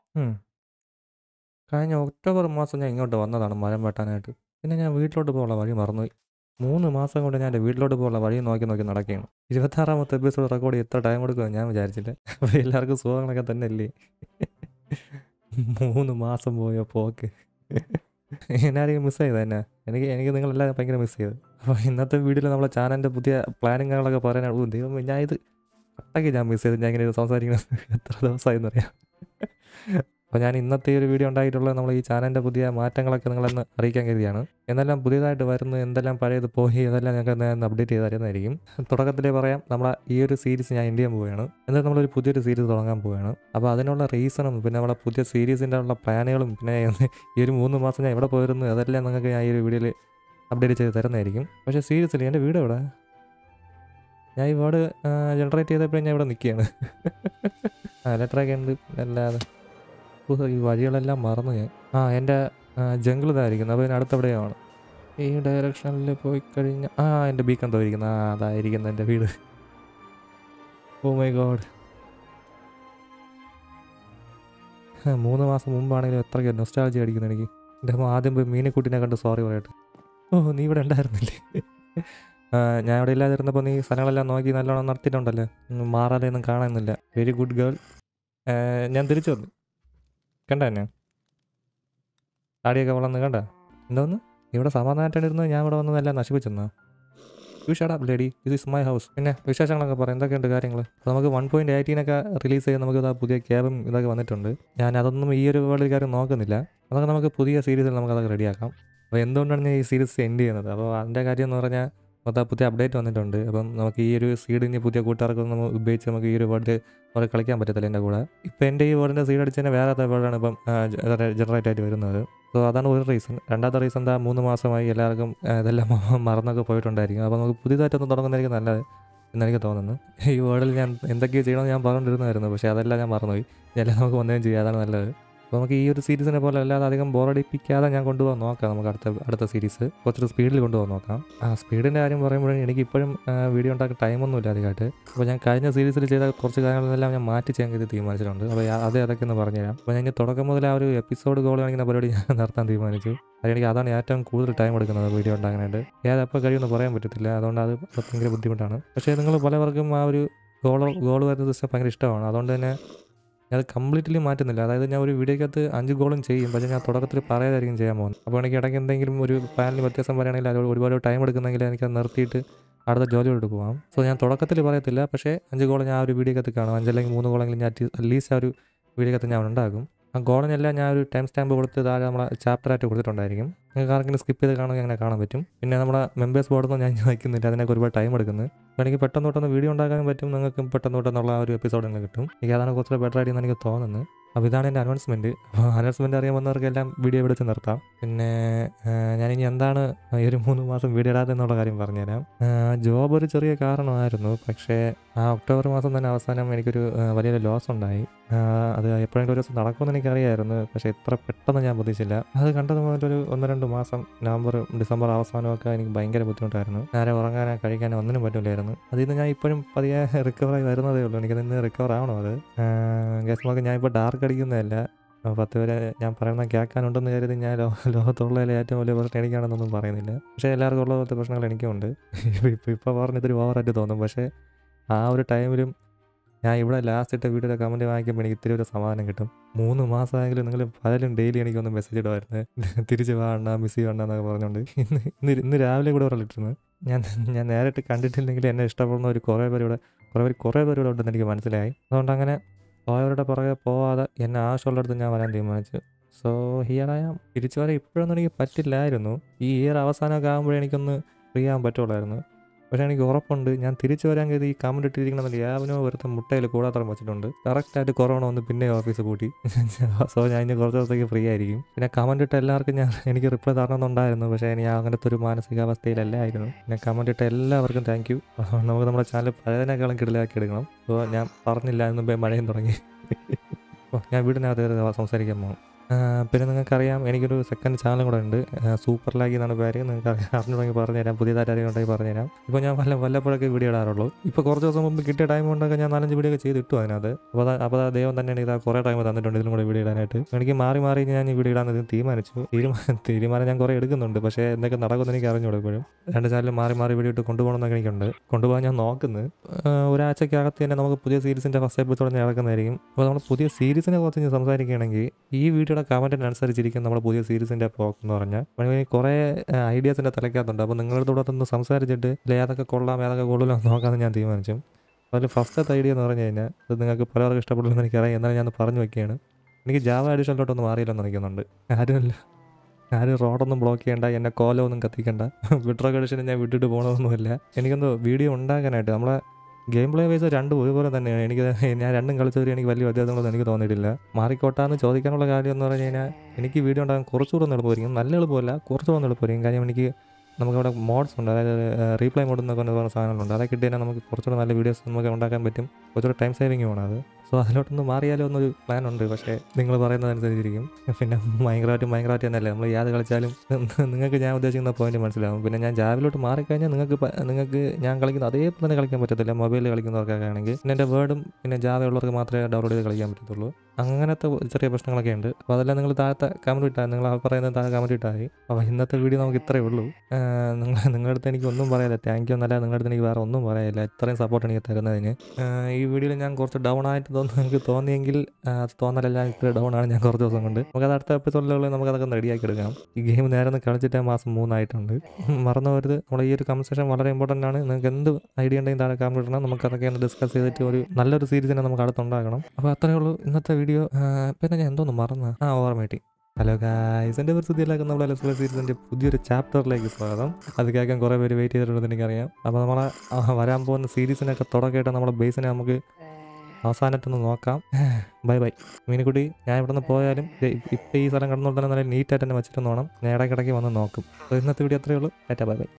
ഉം. കഴിഞ്ഞ ഒക്ടോബർ മാസം ഞാൻ ഇങ്ങോട്ട് വന്നതാണ് മരം വെട്ടാനായിട്ട്. പിന്നെ ഞാൻ വീട്ടിലോട്ട് പോകാനുള്ള വഴി മറന്നുപോയി. 3 മാസം കൊണ്ട് ഞാൻ എൻ്റെ വീട്ടിലോട്ട് പോകാനുള്ള വഴി നോക്കി നോക്കി നടക്കുകയാണ്. 26ാമത്തെ എപ്പിസോഡ് റെക്കോർഡ് ചെയ്യാൻ ഇത്ര ടൈം എടുക്കുമെന്ന് ഞാൻ വിചാരിച്ചില്ല. അപ്പോൾ എല്ലാവർക്കും സുഖങ്ങളൊക്കെ തന്നെയല്ലേ? 3 മാസം പോയ പോക്ക്. എന്നെ ആരെങ്കിലും മിസ് ചെയ്തോ എന്നെ? എനിക്ക് എനിക്ക് നിങ്ങളെല്ലാവരും ഭയങ്കര മിസ് ചെയ്തു. അപ്പോൾ ഇന്നത്തെ വീഡിയോയിൽ നമ്മളെ ചാനലിൻ്റെ പുതിയ പ്ലാനും കാര്യങ്ങളൊക്കെ പറയാനാണ്. ഓ ദൈവമേ ഞാൻ ഇത് കട്ടക്ക് ഞാൻ മിസ് ചെയ്തു. ഞാൻ ഇങ്ങനെ സംസാരിക്കുന്നത് എത്ര ദിവസമായെന്നറിയാമോ? അപ്പോൾ ഞാൻ ഇന്നത്തെ ഈ ഒരു വീഡിയോ ഉണ്ടായിട്ടുള്ളത് നമ്മൾ ഈ ചാനലിൻ്റെ പുതിയ മാറ്റങ്ങളൊക്കെ നിങ്ങളെന്ന് അറിയിക്കാൻ കരുതിയാണ്. എന്തെല്ലാം പുതിയതായിട്ട് വരുന്നു, എന്തെല്ലാം പഴയത് പോയി അതെല്ലാം ഞങ്ങൾക്ക് ഒന്ന് അപ്ഡേറ്റ് ചെയ്ത് തരുന്നതായിരിക്കും. തുടക്കത്തിലേ പറയാം നമ്മളെ ഈ ഒരു സീരീസ് ഞാൻ എൻഡ് ചെയ്യാൻ പോവുകയാണ്. എന്നിട്ട് നമ്മളൊരു പുതിയൊരു സീരീസ് തുടങ്ങാൻ പോവുകയാണ്. അപ്പോൾ അതിനുള്ള റീസണും പിന്നെ നമ്മളെ പുതിയ സീരീസിൻ്റെ ഉള്ള പ്ലാനുകളും പിന്നെ ഈ ഒരു 3 മാസം ഞാൻ എവിടെ പോയിരുന്നു അതെല്ലാം നിങ്ങൾക്ക് ഞാൻ ഈ ഒരു വീഡിയോയിൽ അപ്ഡേറ്റ് ചെയ്ത് തരുന്നതായിരിക്കും. പക്ഷേ സീരിയസ്ലി എൻ്റെ വീട് എവിടെ? ഞാൻ ഈ വേർഡ് ജനറേറ്റ് ചെയ്തപ്പോഴേ ഞാൻ ഇവിടെ നിൽക്കുകയാണ്. ആ ലെറ്ററൊക്കെ ഉണ്ട് അല്ലാതെ ഓ ഈ വഴികളെല്ലാം മറന്നു ഞാൻ. ആ എൻ്റെ ജംഗിൾ ഇതായിരിക്കുന്നത്. അപ്പോൾ ഇതിന് അടുത്തെവിടെയാണ്. ഈ ഡയറക്ഷനിൽ പോയി കഴിഞ്ഞാൽ ആ എൻ്റെ ബീക്കൺ തോന്നിയിരിക്കുന്നത്. ആ അതായിരിക്കുന്നു എൻ്റെ വീട്. Oh my God. 3 മാസം മുമ്പാണെങ്കിലും എത്രയ്ക്ക് നൊസ്റ്റാൾജിയ അടിക്കുന്നു എനിക്ക്. എൻ്റെ അമ്മ ആദ്യം പോയി മീനിക്കുട്ടീനെ കണ്ട് സോറി പറയട്ടെ. ഓ നീ ഇവിടെ ഉണ്ടായിരുന്നില്ലേ? ഞാൻ ഇവിടെ ഇല്ലാതിരുന്നപ്പോൾ നീ സ്ഥലങ്ങളെല്ലാം നോക്കി നല്ലോണം നടത്തിയിട്ടുണ്ടല്ലോ. മാറാതെ ഒന്നും കാണുന്നില്ല. Very good girl. ഞാൻ തിരിച്ചു വന്നു. കണ്ടോ എന്നെ? താടിയൊക്കെ വളർന്ന് കണ്ടോ? എന്തോന്ന്? ഇവിടെ സമാധാനമായിട്ടിരുന്ന് ഞാൻ ഇവിടെ വന്ന് എല്ലാം നശിപ്പിച്ചെന്നോ? You shut up lady this is my house. പിന്നെ വിശേഷങ്ങളൊക്കെ പറ എന്തൊക്കെയുണ്ട് കാര്യങ്ങൾ? അപ്പോൾ നമുക്ക് 1.18 റിലീസ് ചെയ്ത് നമുക്ക് ഇതാ പുതിയ ക്യാബും ഇതൊക്കെ വന്നിട്ടുണ്ട്. ഞാൻ അതൊന്നും ഈ ഒരു വേൾഡിൽ കാര്യം നോക്കുന്നില്ല. അതൊക്കെ നമുക്ക് പുതിയ സീരീസിൽ നമുക്കതൊക്കെ റെഡിയാക്കാം. അപ്പോൾ എന്തുകൊണ്ടാണ് ഞാൻ ഈ സീരീസ് എൻഡ് ചെയ്യുന്നത്? അപ്പോൾ അതിൻ്റെ കാര്യം എന്ന് പറഞ്ഞാൽ മൊത്തം പുതിയ അപ്ഡേറ്റ് വന്നിട്ടുണ്ട്. അപ്പം നമുക്ക് ഈ ഒരു സീഡ് ഇനി പുതിയ കൂട്ടുകാർക്കൊന്നും നമ്മൾ ഉപയോഗിച്ച് നമുക്ക് ഈ ഒരു വേൾഡിൽ അവരെ കളിക്കാൻ പറ്റത്തില്ല എൻ്റെ കൂടെ. ഇപ്പോൾ എൻ്റെ ഈ വേൾഡിൻ്റെ സീഡ് അടിച്ച് തന്നെ വേറെ വേൾഡാണ് ഇപ്പം ജനറേറ്റ് ആയിട്ട് വരുന്നത്. സോ അതാണ് ഒരു റീസൺ. രണ്ടാമത്തെ റീസൺ എന്താ 3 മാസമായി എല്ലാവർക്കും ഇതെല്ലാം മറന്നൊക്കെ പോയിട്ടുണ്ടായിരിക്കും. അപ്പോൾ നമുക്ക് പുതിയതായിട്ടൊന്ന് തുടങ്ങുന്നതായിരിക്കും നല്ലത് എന്നെനിക്ക് തോന്നുന്നു. ഈ വേൾഡിൽ ഞാൻ എന്തൊക്കെയോ ചെയ്യണമെന്ന് ഞാൻ പറഞ്ഞിരുന്നായിരുന്നു. പക്ഷേ അതെല്ലാം ഞാൻ മറന്നുപോയി. എല്ലാം നമുക്ക് വന്നേം ചെയ്യാം അതാണ് നല്ലത്. അപ്പോൾ നമുക്ക് ഈ ഒരു സീരീസിനെ പോലെ അല്ലാതെ അധികം ബോറടിപ്പിക്കാതെ ഞാൻ കൊണ്ടുപോകാൻ നോക്കാം നമുക്ക് അടുത്ത അടുത്ത സീരീസ്. കുറച്ചുകൂടി സ്പീഡിൽ കൊണ്ടുപോകാൻ നോക്കാം. ആ സ്പീഡിൻ്റെ കാര്യം പറയുമ്പോഴേ എനിക്കിപ്പോഴും വീഡിയോ ഉണ്ടാക്കാൻ ടൈമൊന്നുമില്ല അധികമായിട്ട്. അപ്പോൾ ഞാൻ കഴിഞ്ഞ സീരീസിൽ ചെയ്ത കുറച്ച് കാര്യങ്ങളെല്ലാം ഞാൻ മാറ്റി ചെയ്യാൻ കരുതി തീരുമാനിച്ചിട്ടുണ്ട്. അപ്പോൾ അത് അതൊക്കെയൊന്ന് പറഞ്ഞുതരാം. അപ്പോൾ ഞാൻ തുടക്കം മുതൽ ആ ഒരു എപ്പിസോഡ് ഗോൾ കാണിക്കുന്ന പരിപാടി ഞാൻ നടത്താൻ തീരുമാനിച്ചു. അത് എനിക്ക് അതാണ് ഏറ്റവും കൂടുതൽ ടൈം എടുക്കുന്നത് വീഡിയോ ഉണ്ടാക്കാനായിട്ട്. ഏതെപ്പോൾ കഴിയുമെന്ന് പറയാൻ പറ്റത്തില്ല. അതുകൊണ്ട് അത് ഭയങ്കര ബുദ്ധിമുട്ടാണ്. പക്ഷേ നിങ്ങൾ പലവർക്കും ആ ഒരു ഗോൾ ഗോൾ വരുന്ന സിസ്റ്റം ഭയങ്കര ഇഷ്ടമാണ്. അതുകൊണ്ട് തന്നെ ഞാനത് കംപ്ലീറ്റ്ലി മാറ്റുന്നില്ല. അതായത് ഞാൻ ഒരു വീഡിയോക്കകത്ത് 5 ഗോളും ചെയ്യും. പക്ഷേ ഞാൻ തുടക്കത്തിൽ പറയാതായിരിക്കും ചെയ്യാൻ പോകുന്നത്. അപ്പോൾ എനിക്ക് ഇടയ്ക്ക് എന്തെങ്കിലും ഒരു പ്ലാനിൽ വ്യത്യാസം വരികയാണെങ്കിൽ അത് ഒരുപാട് ടൈം എടുക്കുന്നെങ്കിൽ എനിക്കത് നിർത്തിയിട്ട് അടുത്ത ജോലിയോട്ട് പോകാം. സോ ഞാൻ തുടക്കത്തിൽ പറയത്തില്ല. പക്ഷേ 5 ഗോൾ ഞാൻ ആ ഒരു വീഡിയോക്കകത്ത് കാണും. 5 അല്ലെങ്കിൽ 3 ഗോളെങ്കിലും ഞാൻ അറ്റ്ലീസ്റ്റ് ആ ഒരു വീഡിയോക്കകത്ത് ഞാൻ ഉണ്ടാക്കും. ആ ഗോളിനെല്ലാം ഞാൻ ഒരു ടൈം സ്റ്റാമ്പ് കൊടുത്ത് താഴെ നമ്മളെ ചാപ്റ്ററായിട്ട് കൊടുത്തിട്ടുണ്ടായിരിക്കും. നിങ്ങൾക്ക് ആർക്കെങ്കിലും സ്കിപ്പ് ചെയ്ത് കാണുമെങ്കിൽ അങ്ങനെ കാണാൻ പറ്റും. പിന്നെ നമ്മുടെ മെമ്പേഴ്സ് ബോർഡൊന്നും ഞാൻ വയ്ക്കുന്നില്ല. അതിനൊക്കെ ഒരുപാട് ടൈം എടുക്കുന്നത്. അപ്പോൾ എനിക്ക് പെട്ടെന്ന് പെട്ടെന്ന് വീഡിയോ ഉണ്ടാക്കാനും പറ്റും. നിങ്ങൾക്കും പെട്ടെന്ന് പെട്ടെന്നുള്ള ആ ഒരു എപ്പിസോഡ് നിങ്ങൾക്ക് കിട്ടും. എനിക്ക് അതാണ് കുറച്ചുകൂടെ ബെറ്റർ ആയിട്ട് എനിക്ക് തോന്നുന്നത്. അപ്പോൾ ഇതാണ് എൻ്റെ അനൗൺസ്മെൻറ്റ്. അപ്പോൾ അനൗൺസ്മെൻറ്റ് അറിയാൻ വന്നവർക്കെല്ലാം വീഡിയോ ഇവിടെ വെച്ച് നിർത്താം. പിന്നെ ഞാനിനി എന്താണ് ഈ ഒരു 3 മാസം വീഡിയോ ഇടാത്തതെന്നുള്ള കാര്യം പറഞ്ഞുതരാം. ജോബ് ഒരു ചെറിയ കാരണമായിരുന്നു. പക്ഷേ ആ ഒക്ടോബർ മാസം തന്നെ അവസാനം എനിക്കൊരു വലിയൊരു ലോസ് ഉണ്ടായി. അത് എപ്പോഴെങ്കിലും ഒരു ദിവസം നടക്കുമെന്ന് എനിക്കറിയാമായിരുന്നു. പക്ഷേ ഇത്ര പെട്ടെന്ന് ഞാൻ പ്രതീക്ഷിച്ചില്ല. അത് കണ്ടത് മുതലൊരു 1, 2 മാസം നവംബർ, ഡിസംബർ അവസാനമൊക്കെ എനിക്ക് ഭയങ്കര ബുദ്ധിമുട്ടായിരുന്നു. നേരെ ഉറങ്ങാനോ കഴിക്കാനോ ഒന്നിനും പറ്റില്ലായിരുന്നു. അതിൽ നിന്ന് ഞാൻ ഇപ്പോഴും പതിയെ റിക്കവറായി വരുന്നതേ ഉള്ളൂ. എനിക്കതിൽ നിന്ന് റിക്കവർ ആവണം അത്. ഗൈസ് നോക്ക് ഞാനിപ്പോൾ ഡാർക്ക് അടിക്കുന്നതല്ല. 10 പേരെ ഞാൻ പറയുന്നത് കേൾക്കാനുണ്ടെന്ന് കരുതി ഞാൻ ലോകത്തുള്ളതിലെ ഏറ്റവും വലിയ പ്രശ്നം എനിക്കാണെന്നൊന്നും പറയുന്നില്ല. പക്ഷേ എല്ലാവർക്കും ഉള്ള പോലത്തെ പ്രശ്നങ്ങൾ എനിക്കും ഉണ്ട്. ഇപ്പോൾ ഇപ്പോൾ പറഞ്ഞ് ഇത്തിരി ഓവറായിട്ട് തോന്നും. പക്ഷേ ആ ഒരു ടൈമിലും ഞാൻ ഇവിടെ ലാസ്റ്റ് ഇട്ട വീഡിയോയുടെ കമൻറ്റ് വാങ്ങിക്കുമ്പോൾ എനിക്ക് ഇത്തിരി ഒരു സമാധാനം കിട്ടും. 3 മാസമായെങ്കിലും നിങ്ങൾ പലരും ഡെയിലി എനിക്കൊന്ന് മെസ്സേജ് ഇടുമായിരുന്നു. തിരിച്ച് വാ അണ്ണാ മിസ് യു അണ്ണാ എന്നൊക്കെ പറഞ്ഞുകൊണ്ട്. ഇന്ന് ഇന്ന് ഇന്ന് രാവിലെ കൂടെ പറഞ്ഞിട്ടിരുന്നു. ഞാൻ ഞാൻ നേരിട്ട് കണ്ടിട്ടില്ലെങ്കിൽ എന്നെ ഇഷ്ടപ്പെടുന്ന ഒരു കുറേ പേര് ഇവിടെ കുറേ പേര് കുറേ പേര് ഇവിടെ ഉണ്ടെന്ന് എനിക്ക് മനസ്സിലായി. അതുകൊണ്ട് അങ്ങനെ പോയവരുടെ പുറകെ പോവാതെ എന്നെ ആവശ്യമുള്ളിടത്ത് ഞാൻ വരാൻ തീരുമാനിച്ചു. So here I am. തിരിച്ച് വരാൻ ഇപ്പോഴൊന്നും എനിക്ക് പറ്റില്ലായിരുന്നു. ഈ ഇയർ അവസാനമൊക്കെ ആകുമ്പോഴേ എനിക്കൊന്ന് ഫ്രീ ആകാൻ പറ്റുള്ളായിരുന്നു. പക്ഷേ എനിക്ക് ഉറപ്പുണ്ട് ഞാൻ തിരിച്ചു വരാൻ കരുതി ഈ കമൻറ്റ് ഇട്ടിരിക്കണമെന്നില്ല. യാതൊരു ഒരുത്തൻ മുട്ടയിൽ കൂടാത്തരം വെച്ചിട്ടുണ്ട്. കറക്റ്റായിട്ട് കൊറോണ വന്ന് പിന്നെയും ഓഫീസ് പൂട്ടി. സോ ഞാൻ ഇനി കുറച്ച് ദിവസത്തേക്ക് ഫ്രീ ആയിരിക്കും. പിന്നെ കമൻറ്റ് ഇട്ട എല്ലാവർക്കും ഞാൻ എനിക്ക് റിപ്ലൈ തരണമെന്നുണ്ടായിരുന്നു. പക്ഷേ ഞാൻ അങ്ങനത്തെ ഒരു മാനസികാവസ്ഥയിലല്ലായിരുന്നു. പിന്നെ കമൻറ്റ് ഇട്ട എല്ലാവർക്കും താങ്ക് യു. നമുക്ക് നമ്മുടെ ചാനൽ പഴയതിനേക്കാളും കിടിലാക്കി എടുക്കണം. അപ്പോൾ ഞാൻ പറഞ്ഞില്ല എന്ന് മുമ്പേ മഴയും തുടങ്ങി. ഓ ഞാൻ വീടിനകത്ത് സംസാരിക്കാൻ പോകും. ആ, പിന്നെ നിങ്ങൾക്കറിയാം എനിക്കൊരു സെക്കൻഡ് ചാനലും കൂടെ ഉണ്ട് ആ, സൂപ്പർ ലാഗ് എന്നാണ് പേര് നിങ്ങൾക്ക് അറിയാം അറിഞ്ഞുണ്ടെങ്കിൽ പറഞ്ഞുതരാം പുതിയതായിട്ട് അറിയാൻ ഉണ്ടെങ്കിൽ പറഞ്ഞുതരാം ഇപ്പോൾ ഞാൻ വല്ല വല്ലപ്പോഴൊക്കെ വീഡിയോ ഇടാറുള്ളൂ ഇപ്പോൾ കുറച്ച് ദിവസം മുമ്പ് കിട്ടിയ ടൈം കൊണ്ടൊക്കെ ഞാൻ നാലഞ്ച് വീഡിയോ ഒക്കെ ചെയ്തിട്ടു അതിനകത്ത് അപ്പോൾ അതാ അപ്പോൾ ആ ദൈവം തന്നെയാണ് ഇതാ കുറേ ടൈം തന്നിട്ടുണ്ട് ഇതിലും കൂടെ വീഡിയോ ഇടാനായിട്ട് എനിക്ക് മാറി മാറി ഞാൻ ഈ വീഡിയോ ഇടാൻ തീരുമാനിച്ചു തീരുമാനം തീരുമാനം ഞാൻ കുറേ എടുക്കുന്നുണ്ട് പക്ഷേ എന്തൊക്കെ നടക്കുമെന്ന് എനിക്ക് അറിഞ്ഞൂടെ ഇപ്പോഴും രണ്ട് ചാനൽ മാറി മാറി വീഡിയോ ഇട്ട് കൊണ്ടുപോകണമെന്നൊക്കെ എനിക്കുണ്ട് കൊണ്ടുപോകാൻ ഞാൻ നോക്കുന്നത് ഒരാഴ്ചക്കകത്ത് തന്നെ നമുക്ക് പുതിയ സീരീസിൻ്റെ ഫസ്റ്റ് എപ്പിസോഡ് ഞാൻ ഇറക്കുന്നതായിരിക്കും അപ്പോൾ നമ്മൾ പുതിയ സീരീസിനെ കുറിച്ച് ഞാൻ സംസാരിക്കുകയാണെങ്കിൽ ഈ വീഡിയോയുടെ കമൻറ്റിനനുസരിച്ചിരിക്കും നമ്മുടെ പുതിയ സീരീസിൻ്റെ പോക്ക് എന്ന് പറഞ്ഞാൽ അപ്പോൾ കുറേ ഐഡിയാസിൻ്റെ തലയ്ക്കകത്തുണ്ട് അപ്പോൾ നിങ്ങളുടെ കൂടെ ഒന്ന് സംസാരിച്ചിട്ട് ഇതിൽ ഏതൊക്കെ കൊള്ളാം ഏതൊക്കെ കൊള്ളില്ല എന്ന് നോക്കാമെന്ന് ഞാൻ തീരുമാനിച്ചു അതിൽ ഫസ്റ്റത്തെ ഐഡിയ എന്ന് പറഞ്ഞു കഴിഞ്ഞാൽ അത് നിങ്ങൾക്ക് പലർക്കും ഇഷ്ടപ്പെടില്ലെന്ന് എനിക്കറിയാം എന്നാലും ഞാൻ പറഞ്ഞു വെക്കുകയാണ് എനിക്ക് ജാവ അഡീഷനിലോട്ടൊന്നും മാറിയില്ലെന്ന് നിൽക്കുന്നുണ്ട് ആരുമല്ല ആരും റോഡൊന്നും ബ്ലോക്ക് ചെയ്യണ്ട എന്നെ കോലമൊന്നും കത്തിക്കണ്ട വിട്രോ കണ്ടീഷന് ഞാൻ വിട്ടിട്ട് പോകണമെന്നൊന്നുമില്ല എനിക്കെന്തോ വീഡിയോ ഉണ്ടാക്കാനായിട്ട് നമ്മളെ ഗെയിം പ്ലേ വൈസ് രണ്ടും ഒരുപോലെ തന്നെയാണ് എനിക്ക് ഞാൻ രണ്ടും കളിച്ചവർ എനിക്ക് വലിയ വ്യത്യാസങ്ങളൊന്നും എനിക്ക് തോന്നിയിട്ടില്ല മാറിക്കോട്ടാന്ന് ചോദിക്കാനുള്ള കാര്യം എന്ന് പറഞ്ഞു കഴിഞ്ഞാൽ എനിക്ക് വീഡിയോ ഉണ്ടാകാൻ കുറച്ചുകൂടെ ഒന്ന് എളുപ്പമായിരിക്കും നല്ല എളുപ്പമല്ല കുറച്ചുകൂടെ ഒന്ന് എളുപ്പമായിരിക്കും കാര്യം എനിക്ക് നമുക്കവിടെ മോഡ്സ് ഉണ്ട് അതായത് റീപ്ലൈ മോഡ് എന്നൊക്കെ പറഞ്ഞ സാധനങ്ങളുണ്ട് അതൊക്കെ ഇട്ട് കഴിഞ്ഞാൽ നമുക്ക് കുറച്ചുകൂടെ നല്ല വീഡിയോസ് നമുക്ക് ഉണ്ടാക്കാൻ പറ്റും കുറച്ചുകൂടെ ടൈം സേവിങ്ങുമാണ് അത് സോ അതിലോട്ടൊന്ന് മാറിയാലോ എന്നൊരു പ്ലാൻ ഉണ്ട് പക്ഷേ നിങ്ങൾ പറയുന്നതനുസരിച്ചിരിക്കും പിന്നെ ഭയങ്കരമായിട്ട് ഭയങ്കരമായിട്ട് തന്നെയല്ലേ നമ്മൾ യാത് കളിച്ചാലും നിങ്ങൾക്ക് ഞാൻ ഉദ്ദേശിക്കുന്ന പോയിന്റ് മനസ്സിലാവും പിന്നെ ഞാൻ ജാവിലോട്ട് മാറിക്കഴിഞ്ഞാൽ നിങ്ങൾക്ക് പ- നിങ്ങൾക്ക് ഞാൻ കളിക്കുന്ന അതേപോലെ തന്നെ കളിക്കാൻ പറ്റത്തില്ല മൊബൈലിൽ കളിക്കുന്നവർക്കൊക്കെ ആണെങ്കിൽ പിന്നെ എൻ്റെ വേർഡും പിന്നെ ജാവ ഉള്ളവർക്ക് മാത്രമേ ഡൗൺലോഡ് ചെയ്ത് കളിക്കാൻ പറ്റത്തുള്ളൂ അങ്ങനത്തെ ചെറിയ പ്രശ്നങ്ങളൊക്കെ ഉണ്ട് അപ്പോൾ അതെല്ലാം നിങ്ങൾ താഴത്തെ കമൻറ്റ് ഇട്ടാൽ നിങ്ങൾ ആ പറയുന്നത് താഴെ കമൻറ്റ് ഇട്ടാൽ മതി അപ്പോൾ ഇന്നത്തെ വീഡിയോ നമുക്ക് ഇത്രയേ ഉള്ളൂ ആഹ് നിങ്ങൾ നിങ്ങളുടെ അടുത്ത് എനിക്ക് ഒന്നും പറയാനില്ല താങ്ക് യു എന്നല്ല നിങ്ങളുടെ അടുത്ത് എനിക്ക് വേറെ ഒന്നും പറയാനില്ല ഇത്രയും സപ്പോർട്ട് എനിക്ക് തരുന്നതിന് ആഹ് ഈ വീഡിയോയിൽ ഞാൻ കുറച്ച് ഡൗൺ ആയിട്ട് തോന്നുന്നു നിങ്ങൾക്ക് തോന്നിയെങ്കിൽ ആഹ് അത് തോന്നലല്ല ഇത്ര ഡൗൺ ആണ് ഞാൻ കുറച്ച് ദിവസം കൊണ്ട് നമുക്ക് അത് അടുത്ത എപ്പിസോഡിലുള്ളിൽ നമുക്ക് അതൊക്കെ റെഡിയാക്കി എടുക്കാം ഈ ഗെയിം നേരെ ഒന്ന് കളിച്ചിട്ട് മാസം മൂന്നായിട്ടുണ്ട് മറന്നു പോരുത് നമ്മുടെ ഈ ഒരു കൺവെർസേഷൻ വളരെ ഇമ്പോർട്ടൻ്റ് ആണ് നിങ്ങൾക്ക് എന്ത് ഐഡിയ ഉണ്ടെങ്കിൽ താഴെ കമൻറ്റ് ഇടണം നമുക്ക് അതൊക്കെ ഒന്ന് ഡിസ്കസ് ചെയ്തിട്ട് ഒരു നല്ലൊരു സീരീസിനെ നമുക്ക് അടുത്തുണ്ടാക്കണം അപ്പോൾ അത്രയേ ഉള്ളൂ ഇന്നത്തെ വീഡിയോ പിന്നെ ഞാൻ എന്തോന്ന് മറന്ന ആ ഓർമ്മ ഹലോ ഗായ്സ് എൻ്റെ പേര് സുധിയിലാക്കുന്ന നമ്മുടെ ലെസ്ബോ സീരീസിൻ്റെ പുതിയൊരു ചാപ്റ്ററിലേക്ക് സ്വാഗതം അത് കേൾക്കാൻ കുറേ പേര് വെയിറ്റ് ചെയ്തിട്ടുണ്ടെന്ന് എനിക്കറിയാം അപ്പോൾ നമ്മളെ ആ, വരാൻ പോകുന്ന സീരീസിനൊക്കെ തുടക്കമായിട്ട് നമ്മുടെ ബേസിനെ നമുക്ക് അവസാനത്തൊന്ന് നോക്കാം ബൈ ബൈ മീനുക്കുട്ടി ഞാൻ ഇവിടെ നിന്ന് പോയാലും ഇപ്പം ഈ സ്ഥലം കടന്നുകൊണ്ട് തന്നെ നല്ല നീറ്റായിട്ട് തന്നെ വെച്ചിട്ട് വേണം ഞാൻ ഇടയ്ക്കിടയ്ക്ക് വന്ന് നോക്കും അപ്പോൾ ഇന്നത്തെ വീഡിയോ അത്രയേ ഉള്ളൂ ടാറ്റാ ബൈ ബൈ